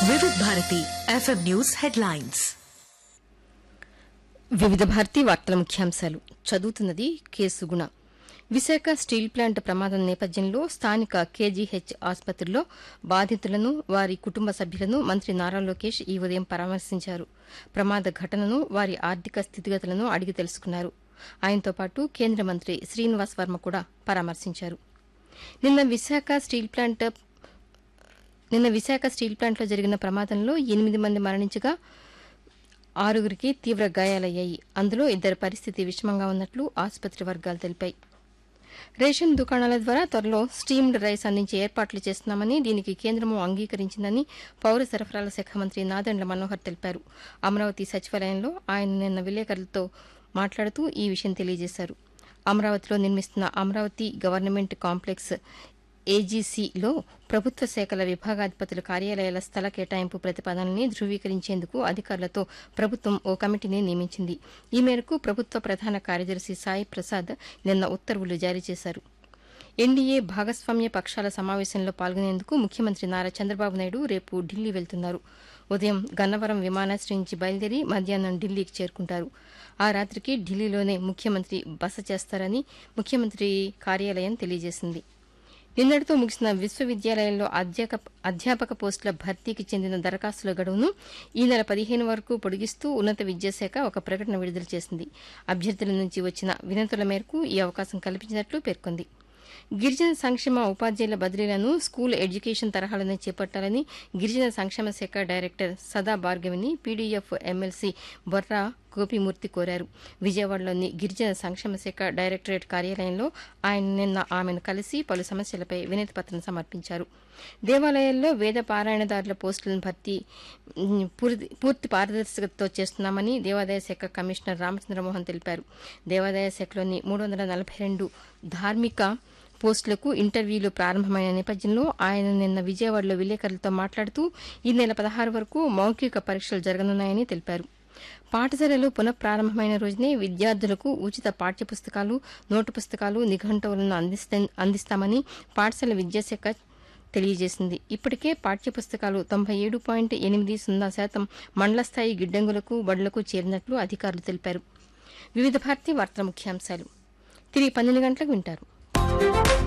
వివిధ Bharati FM news headlines వివిధ భారతి వార్తల ముఖ్యాంశాలు చదువుతున్నది కేసు గుణ విశాఖ స్టీల్ ప్లాంట్ ప్రమాదం నేపథ్యంలో స్థానిక కేజీహెచ్ ఆసుపత్రిలో బాధితులను వారి కుటుంబ సభ్యులను మంత్రి నారా లోకేష్ ఈ ఉదయం పరామర్శించారు ప్రమాద ఘటనను వారి ఆర్థిక స్థితిగతులను అడిగి తెలుసుకున్నారు ఆయనతో పాటు కేంద్ర మంత్రి శ్రీనివాస్ వర్మ కూడా పరామర్శించారు నిన్న విశాఖ స్టీల్ ప్లాంట్ నిన్న విశాఖ స్టీల్ ప్లాంట్లో జరిగిన ప్రమాదంలో ఎనిమిది మంది మరణించగా ఆరుగురికి తీవ్ర గాయాలయ్యాయి అందులో ఇద్దరి పరిస్థితి విషమంగా ఉన్నట్లు ఆసుపత్రి వర్గాలు తెలిపాయి రేషన్ దుకాణాల ద్వారా త్వరలో స్టీమ్డ్ రైస్ అందించే ఏర్పాట్లు చేస్తున్నామని దీనికి కేంద్రము అంగీకరించిందని పౌర సరఫరాల శాఖ మంత్రి నాదెండ్ల మనోహర్ తెలిపారు అమరావతి సచివాలయంలో ఆయన నిన్న విలేకరులతో మాట్లాడుతూ ఈ విషయం తెలియజేశారు అమరావతిలో నిర్మిస్తున్న అమరావతి గవర్నమెంట్ కాంప్లెక్స్ ఏజీసీలో ప్రభుత్వ శాఖల విభాగాధిపతుల కార్యాలయాల స్థల కేటాయింపు ప్రతిపాదనల్ని ధృవీకరించేందుకు అధికారులతో ప్రభుత్వం ఓ కమిటీని నియమించింది ఈ మేరకు ప్రభుత్వ ప్రధాన కార్యదర్శి సాయి ప్రసాద్ నిన్న ఉత్తర్వులు జారీ చేశారు ఎన్డీఏ భాగస్వామ్య పక్షాల సమావేశంలో పాల్గొనేందుకు ముఖ్యమంత్రి నారా చంద్రబాబు నాయుడు రేపు ఢిల్లీ వెళ్తున్నారు ఉదయం గన్నవరం విమానాశ్రయం నుంచి బయలుదేరి మధ్యాహ్నం ఢిల్లీకి చేరుకుంటారు ఆ రాత్రికి ఢిల్లీలోనే ముఖ్యమంత్రి బస చేస్తారని ముఖ్యమంత్రి కార్యాలయం తెలియజేసింది నిన్నటితో ముగిసిన విశ్వవిద్యాలయాల్లో అధ్యాపక అధ్యాపక పోస్టుల భర్తీకి చెందిన దరఖాస్తుల గడువును ఈ నెల పదిహేను వరకు పొడిగిస్తూ ఉన్నత విద్యాశాఖ ఒక ప్రకటన విడుదల చేసింది అభ్యర్థుల నుంచి వచ్చిన వినతుల మేరకు ఈ అవకాశం కల్పించినట్లు పేర్కొంది గిరిజన సంక్షేమ ఉపాధ్యాయుల బదిలీలను స్కూల్ ఎడ్యుకేషన్ తరహాలోనే చేపట్టాలని గిరిజన సంక్షేమ శాఖ డైరెక్టర్ సదా భార్గవిని పీడీఎఫ్ ఎమ్మెల్సీ బొర్రా గోపిమూర్తి కోరారు విజయవాడలోని గిరిజన సంక్షేమ శాఖ డైరెక్టరేట్ కార్యాలయంలో ఆయన నిన్న ఆమెను కలిసి పలు సమస్యలపై వినతి పత్రం సమర్పించారు దేవాలయాల్లో వేద పారాయణదారుల పోస్టులను భర్తీ ఉమ్, పూర్తి- పూర్తి పారదర్శకతతో చేస్తున్నామని దేవాదాయ శాఖ కమిషనర్ రామచంద్రమోహన్ తెలిపారు దేవాదాయ శాఖలోని మూడు వందల నలభై రెండు ధార్మిక పోస్టులకు ఇంటర్వ్యూలు ప్రారంభమైన నేపథ్యంలో ఆయన నిన్న విజయవాడలో విలేకరులతో మాట్లాడుతూ ఈ నెల పదహారు వరకు మౌఖిక పరీక్షలు జరగనున్నాయని తెలిపారు పాఠశాలలు పునఃప్రారంభమైన రోజునే విద్యార్థులకు ఉచిత పాఠ్యపుస్తకాలు నోటు పుస్తకాలు నిఘంటువులను అందిస్తా- అందిస్తామని పాఠశాల విద్యాశాఖ తెలియజేసింది ఇప్పటికే పాఠ్యపుస్తకాలు తొంభై ఏడు పాయింట్ ఎనిమిది సున్నా శాతం మండల స్థాయి గిడ్డంగులకు బడులకు చేరినట్లు అధికారులు తెలిపారు వివిధ భారతి వార్తల ముఖ్యాంశాలు తిరిగి పన్నెండు గంటలకు వింటారు